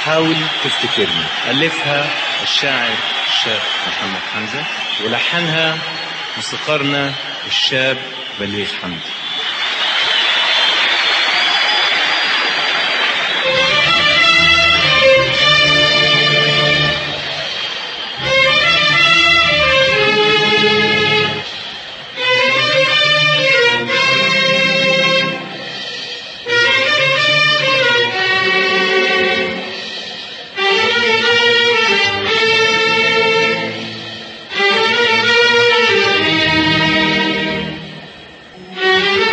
حاول تفتكرني ألفها الشاعر الشاب محمد حمزة ولحنها موسيقارنا الشاب بليغ حمدي Thank you.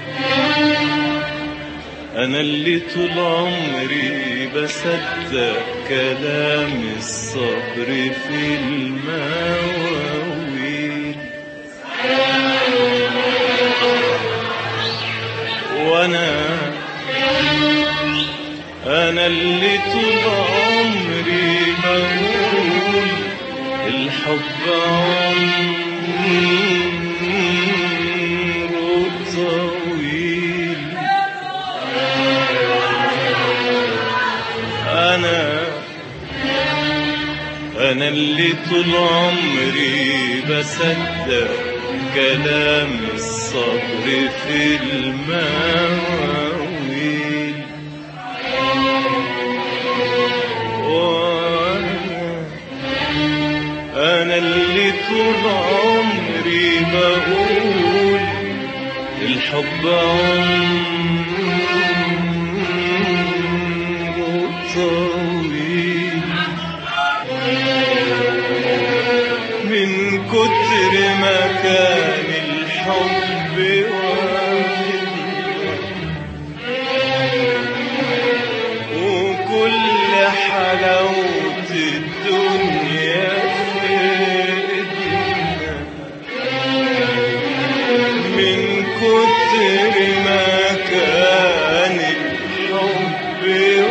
أنا اللي طول عمري بصدق كلام الصبر في المواويل وأنا أنا اللي طول عمري بقول الحب عمره طويل أنا أنا اللي طول عمري بصدق كلام الصبر في المواويل وأنا أنا اللي طول عمري بقول الحب عمره طويل من كتر ما كان الحب واخدنا وكل حلاوة الدنيا في ايدنا من كتر ما كان الحب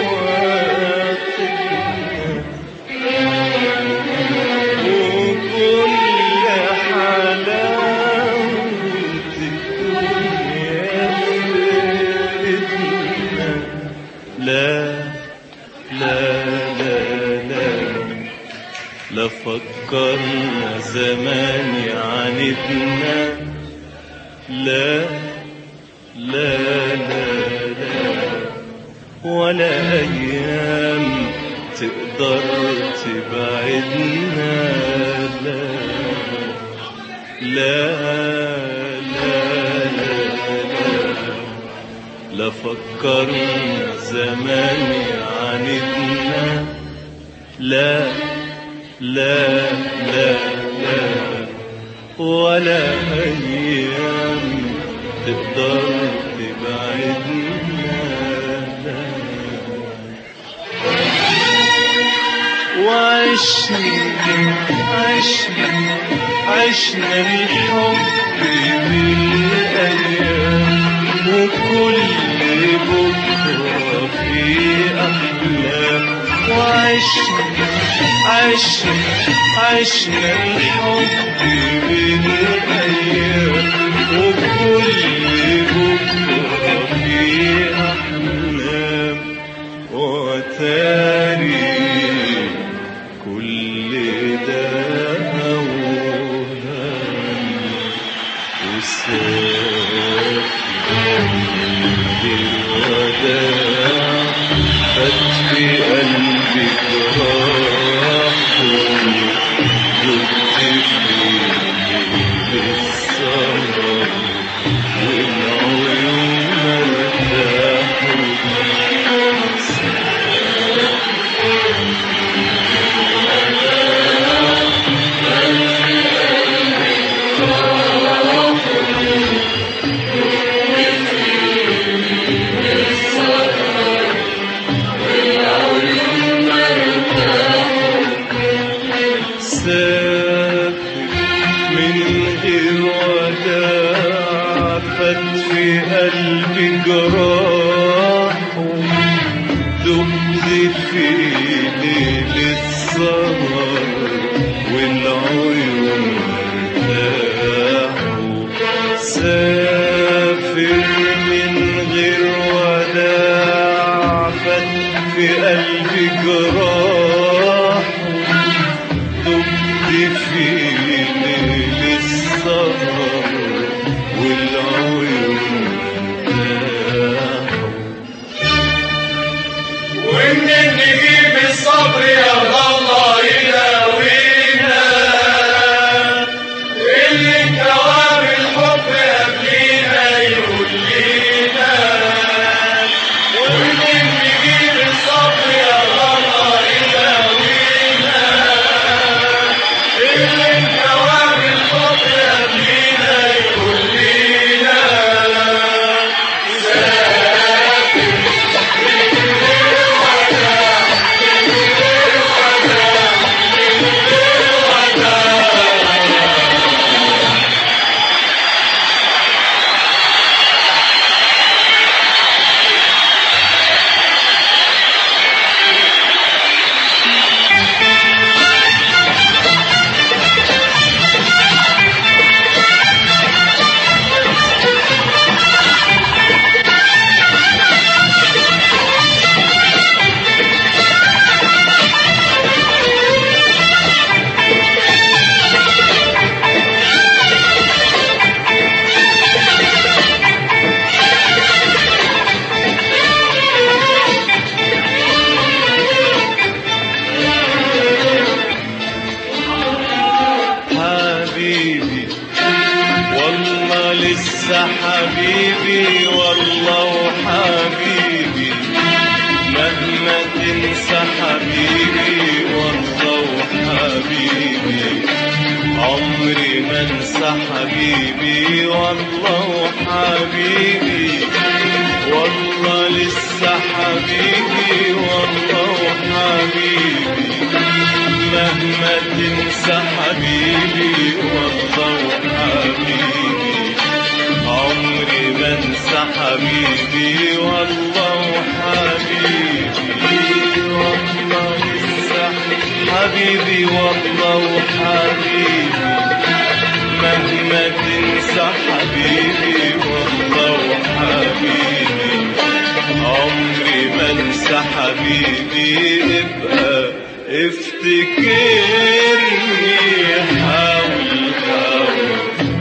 واخدنا وكل حلاوة الدنيا في ايدنا لا لا لا لا لا فكرنا زمان عاندنا لا لا لا لا ولا أيام تقدر تبعدنا لا لا لا لا لا لا فكرنا زمان عاندنا لا لا لا لا ولا أيام تقدر تبعدنا لا وعشنا عشنا عشنا الحب بالأيام وكل بكرة في أحلام وعشنا عشنا عشنا الحب بالأيام وكل بكرة في أحلام وتاري كل ده أوهام وسافر بالوداع فتح قلبي جراح دقت فيه بالسهر والعيون ارتاحوا سافر من غير وداع فات في قلبي جراح دقت في ليل السهر والعيون ارتاحوا سافر من غير وداع فات في قلبي جراح دقت في ليل السهر والعيون ارتاحوا ومنين نجيب الصبر يا الله يداوينا واللي كواب الحب قبلينا يقول لنا ومنين نجيب الصبر يا الله حبيبي والله حبيبي مهما تنسى حبيبي والله حبيبي عمري ما انسى حبيبي والله حبيبي والله لسه حبيبي والله حبيبي مهما تنسى حبيبي والله حبيبي عمري ما انسى حبيبي والله حبيبي والله لسه حبيبي والله حبيبي مهما تنسى حبيبي والله حبيبي عمري ما انسى حبيبي ابقى افتكرني حاول حاول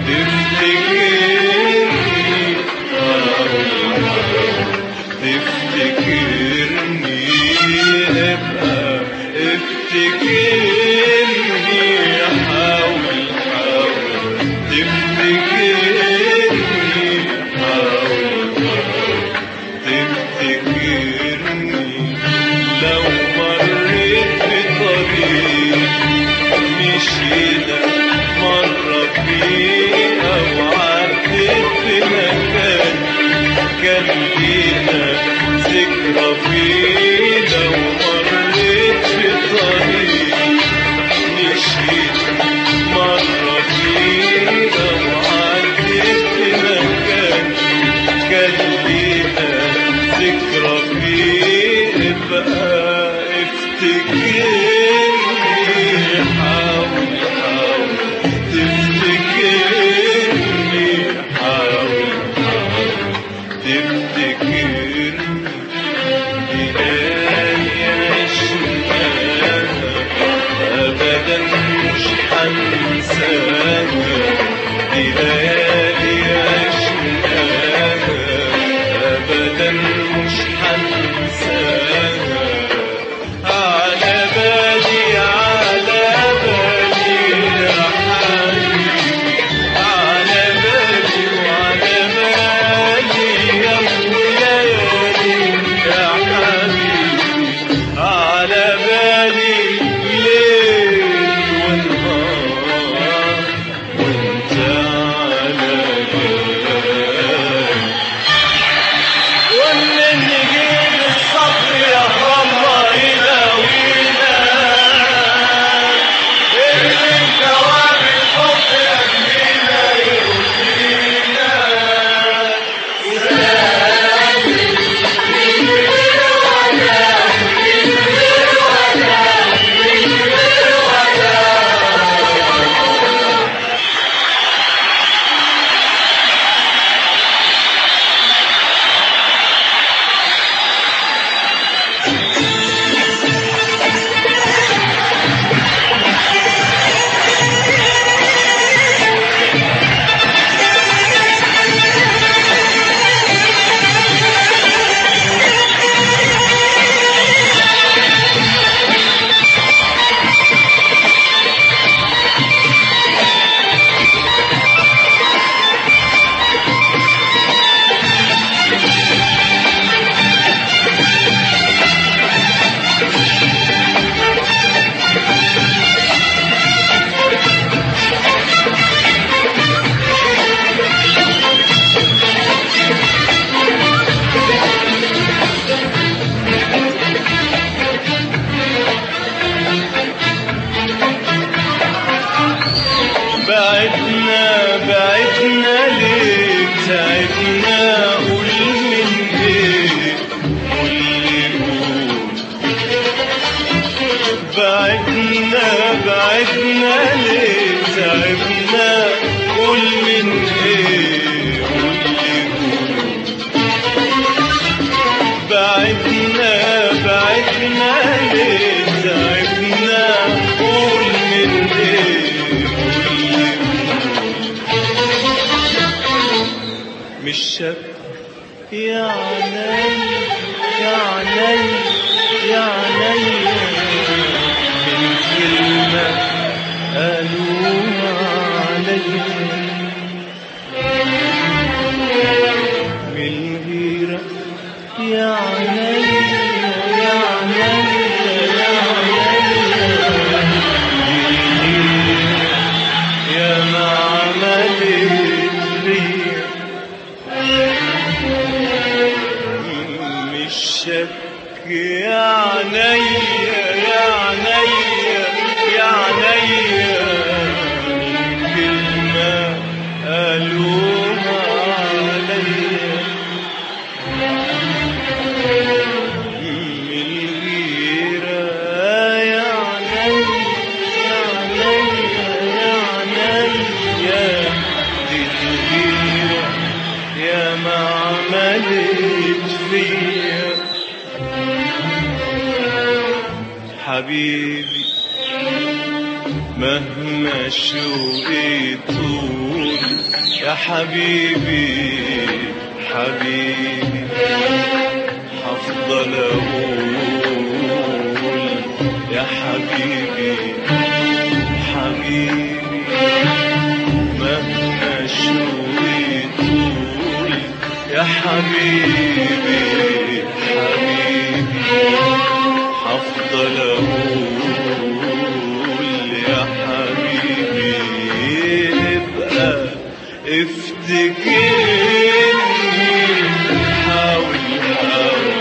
تفتكرني حاول حاول تفتكرني ابقى افتكرني حاول حاول تفتكرني حاول حاول تفتكرني لو مريت بطريق مشينا مرة فيه أو عديت في مكان كان لينا ذكرى فيه لو مريت بطريق مشيت مرة فيه أو عديت في مكان كان لينا ذكرى فيه ابقى افتكرني حاول حاول تفتكرني حاول حاول تفتكرني ليالي عشناها أبدا مش حنساها دي ليالي عشناها أبدا مش حنساها على بالي على بالي يا حبيبي على بالي وعلى بالي يا ليالي يا حبيبي على بالي ليل ونهار وانت على بالي ومن نجيب الصبر يا الله يداوينا اللي دوام الحب يهدينا يهدينا بعدنا بعدنا ليه تعبنا قول من ايه قول لي قول بعدنا بعدنا ليه تعبنا قول من ايه قول لي قول بعدنا بعدنا ليه تعبنا قول من ايه قول لي مش شك يا عيني يا عيني يا عيني من كلمة قالوا علي الشك يا عينيا يا عينيا يا عينيا من كلمة قالوها عليا من الغيرة يا عينيا يا عينيا يا عينيا دي الغيرة يا ما عملت فيا حبيبي مهما شوقي طول يا حبيبي حبيبي حفضل اقول يا حبيبي حبيبي مهما شوقي طول يا حبيبي حبيبي حفضل اقول يا حبيبي ابقى افتكرني حاول حاول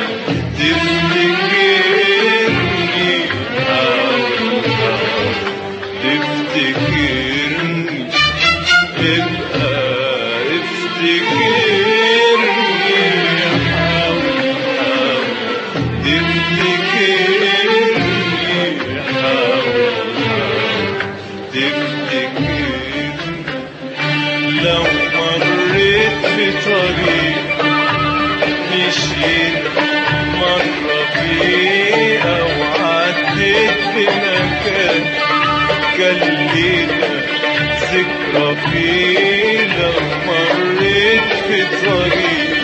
تفتكرني حاول حاول تفتكرني ابقى افتكرني حاول حاول تفتكرني حاول حاول تفتكرني لو مريت في طريق مشيت مرة فيه أو عديت بمكان كان لينا ذكرى فيه لو مريت في طريق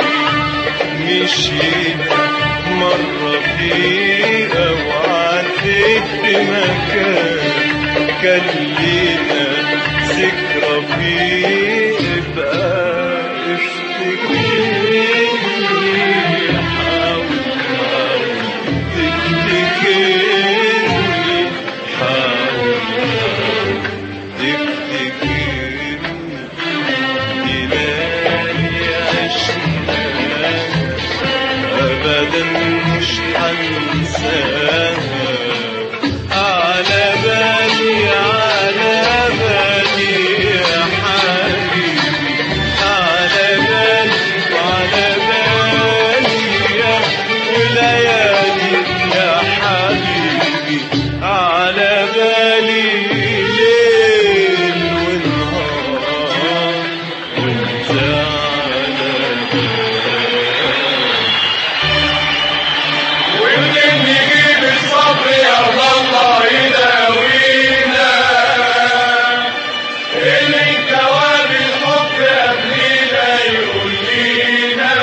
مشيت مرة فيه أو عديت بمكان كان لينا ذكرى فيه ابقى افتكرني حاول حاول تفتكرني حاول حاول تفتكرني ليالي عشناها أبدا مش هنساها على بالي على بالي يا حبيبي على بالي على بالي يا وليالي يا حبيبي على بالي ليل ونهار وانت على بالي ومنين نجيب الصبر يا الله يداوينا اللي جواب الحب قبلينا يقول لينا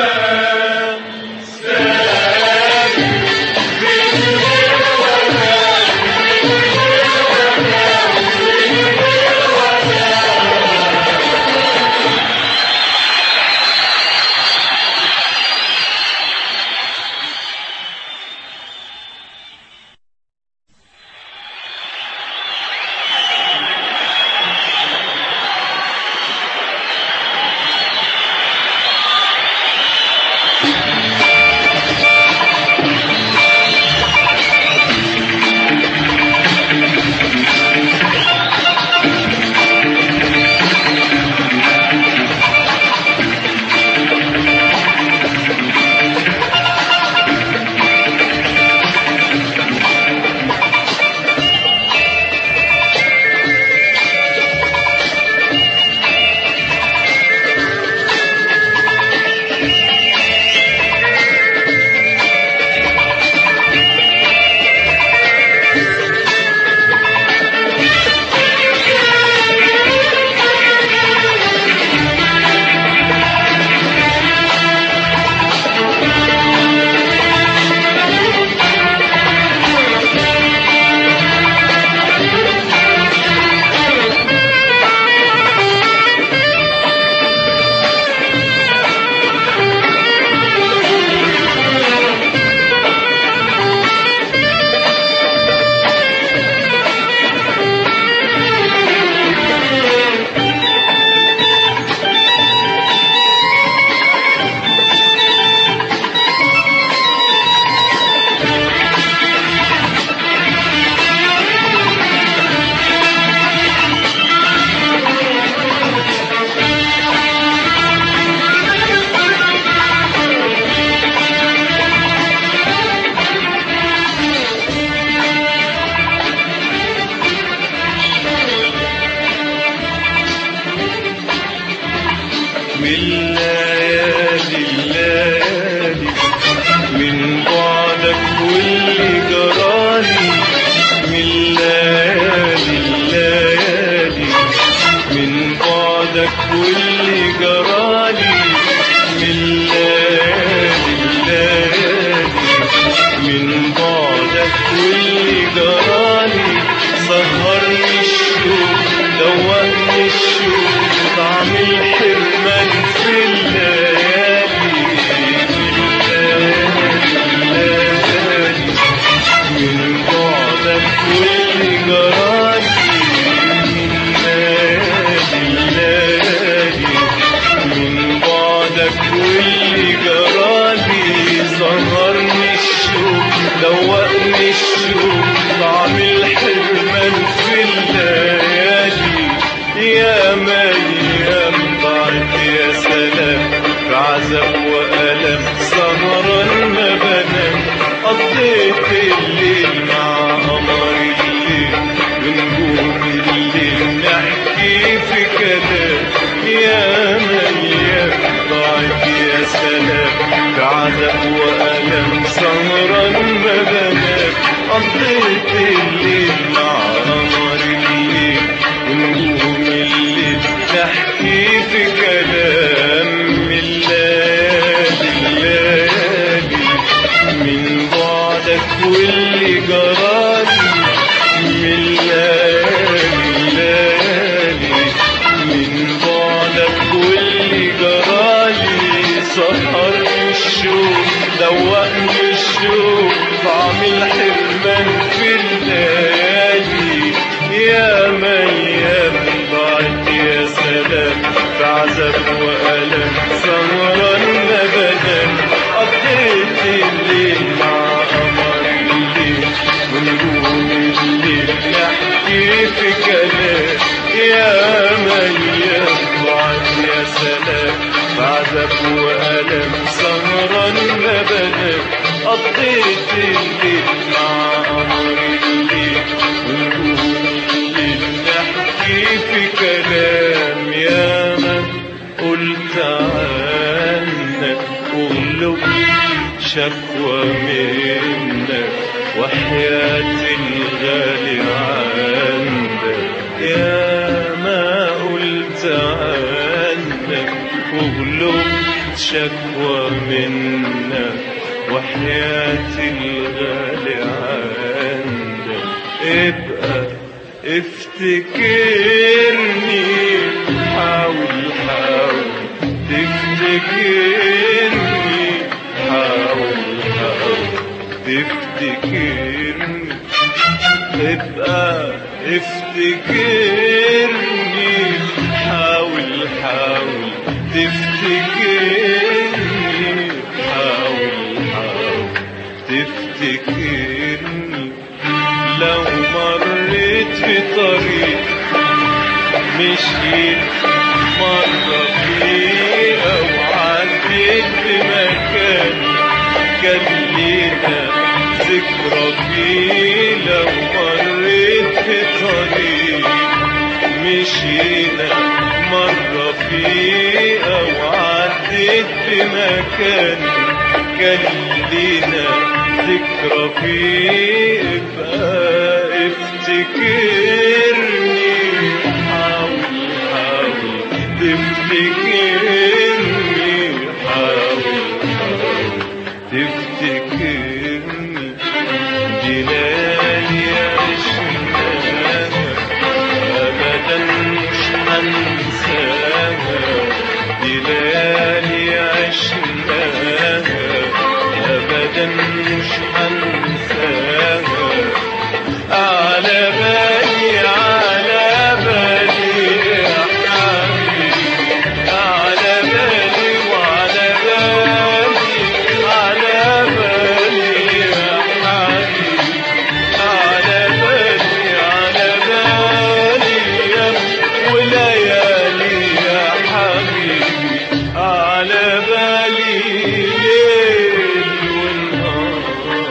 سهران ما بنام قضيت الليل مع قمر الليل ونجوم الليل نحكي في كلام يا ميام ضاعت يا سلام في عذاب وألم سهران ما بنام قضيت الليل مع قمر الليل ونجوم الليل نحكي في كلام من الليالي الليالي من بعدك واللي جرالي من الليالي الليالي من بعدك واللي جرالي سهرني الشوق دوقني الشوق طعم الحرمان في الليالي يا ميام ضاعت يا سلام في عذاب وألم سهران ما بدل قضيت الليل مع قمر الليل ونجوم الليل نحكي في كلام يا ميام ضاعت يا سلام في عذاب وألم سهران ما بدل قضيت الليل مع قمر الليل ونجوم الليل نحكي في كلام يا من قلت عنك اغلب شكوى منك وحياة الغالي عندك يا ما قلت عنك اغلب شكوى منك وحياة الغالي عندك ابقى افتكرني حاول حاول تفتكرني حاول حاول تفتكرني ابقى افتكرني حاول حاول تفتكرني حاول حاول تفتكرني لو مريت في طريق مشيت مرة فيه أو عديت بمكان كان لينا ذكرى فيه لو مريت في طريق مشينا مرة فيه أو عديت بمكان كان لينا ذكرى فيه ابقى افتكرني حاول حاول تفتكرني حاول حاول تفتكرني جلالي عشناها أبدا مش هنساها جلالي عشناها أبدا مش هنساها على بالي على بالي يا حبيبي على بالي وعلى بالي على بالي يا حبيبي على بالي على بالي يا وليالي يا حبيبي على بالي ليل ونهار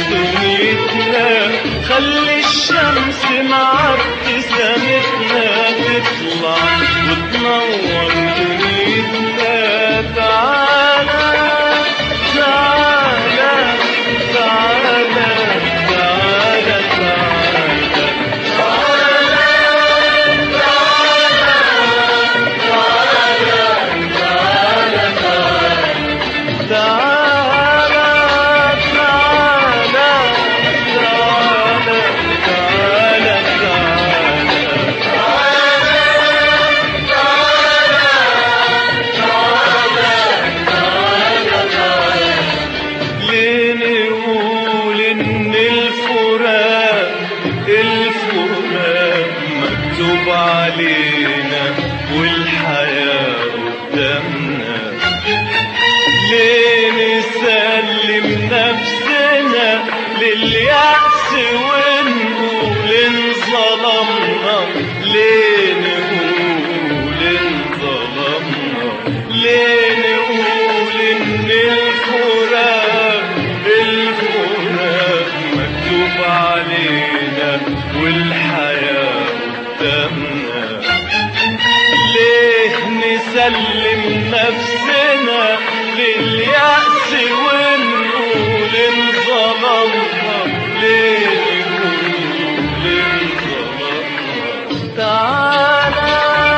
دنيتنا خلي الشمس مع ابتسامتنا تطلع وتنور دنيتنا تعالى تعالى تعالى تعالى تعالى تعالى تعالى تعالى تعالى تعالى ليه نقول ان الفراق الفراق مكتوب علينا والحياة قدامنا ليه نسلم نفسنا لليأس ونقول انظلمنا ليه نقول انظلمنا ليه نقول ان الفراق الفراق مكتوب علينا والحياة قدامنا ليه نسلم نفسنا لليأس ونقول انظلمنا ليه نقول انظلمنا تعالى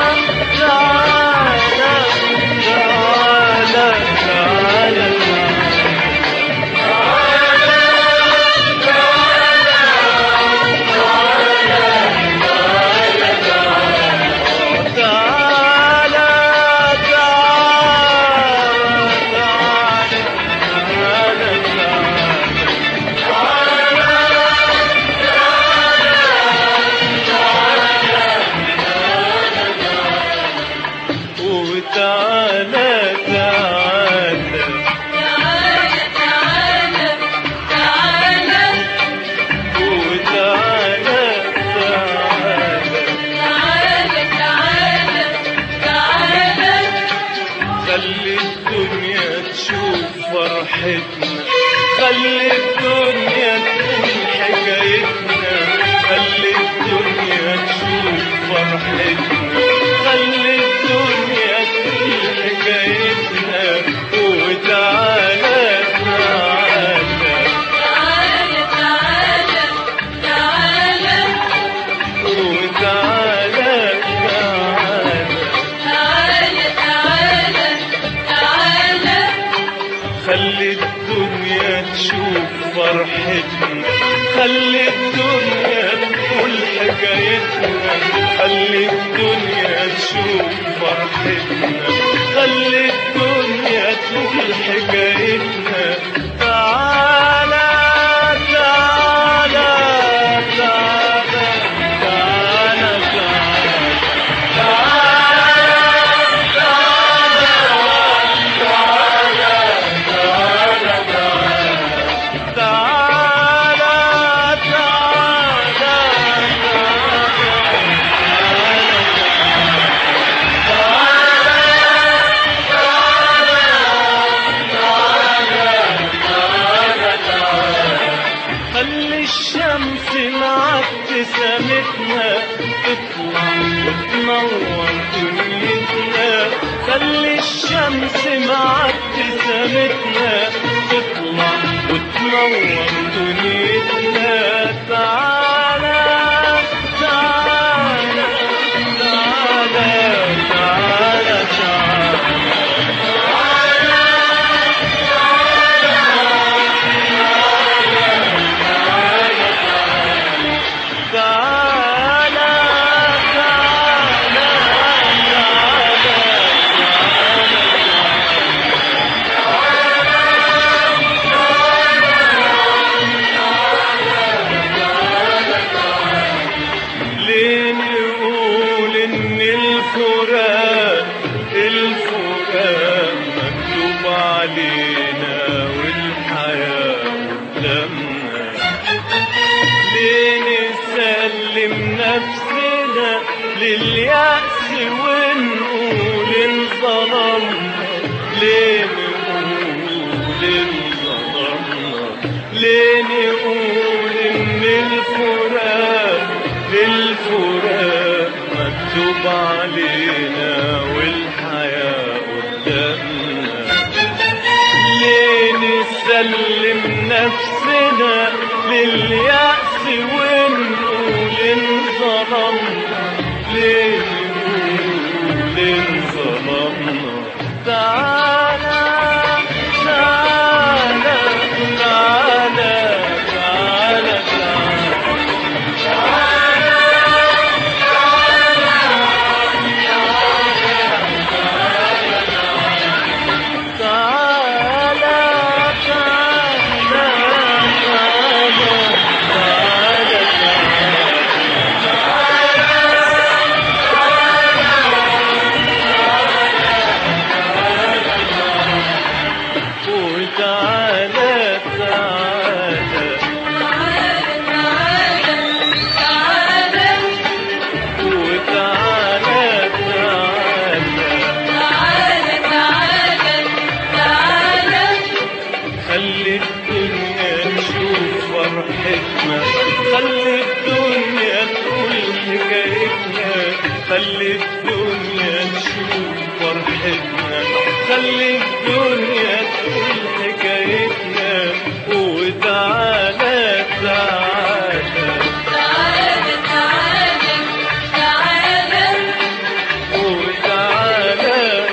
تعالى تعالى تعالى تعالى تعالى تعالى تعالى وتعالى تعالى وتعالى تعالى خلي الدنيا تشوف فرحتنا خلي الدنيا تكون حكايتنا خلي الدنيا تشوف فرحتنا خلي الدنيا تكون حكايتنا وتعالى تعالى وتعالى تعالى خلي الدنيا تشوف فرحتنا خلي الدنيا تقول حكايتنا خلي الدنيا تشوف فرحتنا خلي الدنيا تقول حكايتنا تعالى تعالى تعالى تعالى تعالى تعالى خلي الشمس مع ابتسامتنا تطلع وتنور دنيتنا خلي الشمس مع ابتسامتنا تطلع وتنور دنيتنا تعالى تعالى تعالى تعالى تعالى تعالى تعالى ليه نقول ان الفراق الفراق مكتوب علينا والحياة قدامنا ليه نسلم نفسنا لليأس ونقول انظلمنا ليه نقول انظلمنا ليه نقول ونقول إن الفراق للفراق مكتوب علينا والحياة قدامنا ليه نسلم نفسنا لليأس ونقول انظلمنا ليه نقول انظلمنا تعالى تعالى تعالى تعالى تعالى تعالى تعالى تعالى تعالى وتعالى تعالى وتعالى تعالى خلي الدنيا تشوف فرحتنا خلي الدنيا تقول حكايتنا خلي الدنيا تشوف فرحتنا خلي الدنيا تقول حكايتنا وتعالى تعالى وتعالى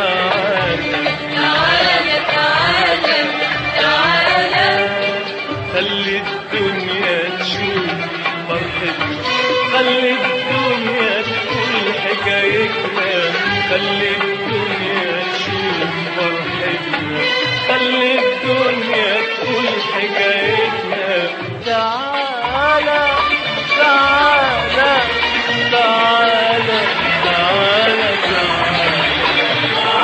تعالى خلي الدنيا تشوف فرحتنا خلي الدنيا تقول حكايتنا خلي الدنيا تشوف فرحتنا خلي الدنيا تقول حكايتنا تعالى تعالى تعالى تعالى تعالى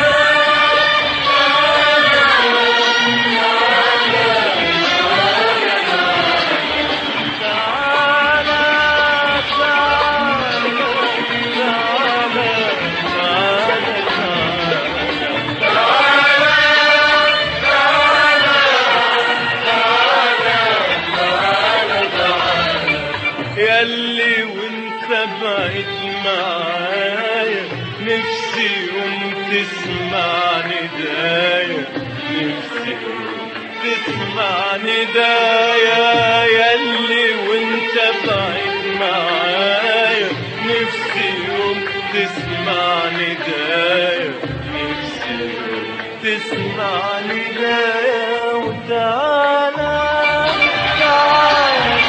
ياللي وانت بعيد معايا نفسي يوم تسمع ندايا نفسي يوم تسمع ندايا ياللي وانت بعيد معايا نفسي يوم تسمع ندايا نفسي يوم تسمع ندايا وتعالى تعالى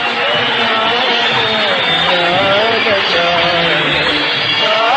تعالى تعالى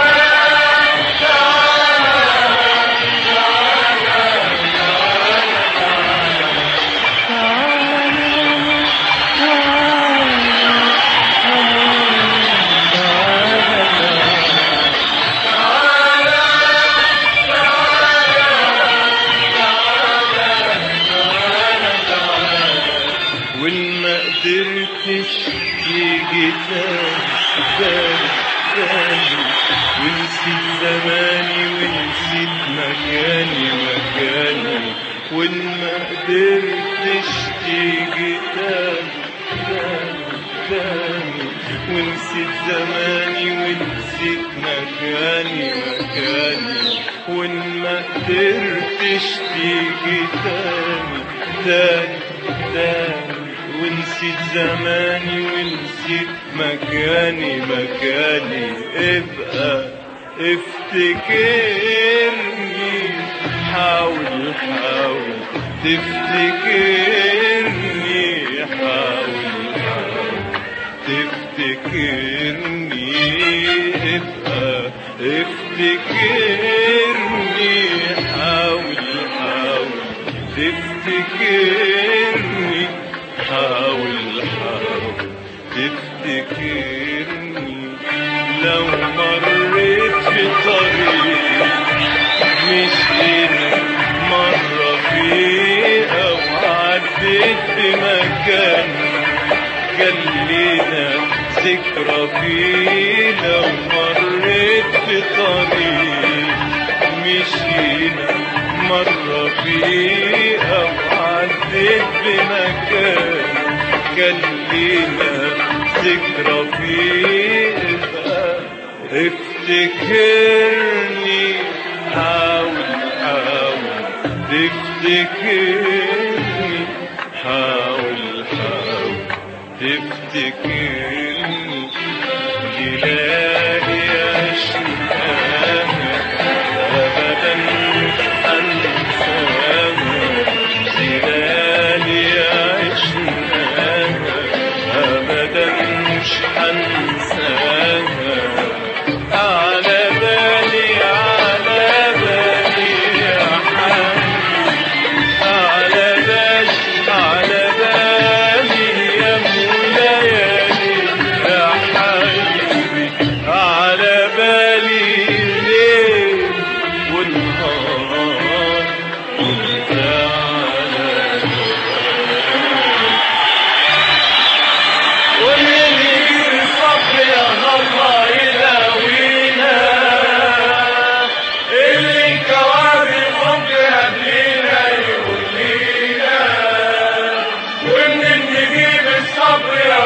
وإن ما قدرتش تيجي تاني تاني تاني ونسيت زماني ونسيت مكاني مكاني وإن ما قدرتش تيجي تاني تاني تاني ونسيت زماني ونسيت مكاني مكاني وإن ما قدرتش تيجي تاني تاني تاني ونسيت زماني ونسيت مكاني مكاني ابقى افتكرني حاول حاول تفتكرني حاول حاول تفتكرني ابقى افتكرني حاول حاول تفتكرني حاول حاول تفتكرني لو مريت في طريق مشينا مرة فيه أو عديت بمكان كان لينا ذكرى فيه لو مريت في طريق مشينا مرة فيه أو عديت عديت بمكان كان لينا ذكرى فيها افتكرني حاول حاول تفتكرني حاول حاول تفتكرني تلاقي أشياء أبدا أنساها تلاقي عشناها أبدا مش هنساها على بالي على بالي يا حبيبي على بالي على بالي يا مولايالي يا حبيبي على بالي ليل ونهار وانت على واللي يجيب الصبر يا الله يداوينا اللي كواب الحب قبلينا يقول لينا ومن نجيب الصبر يا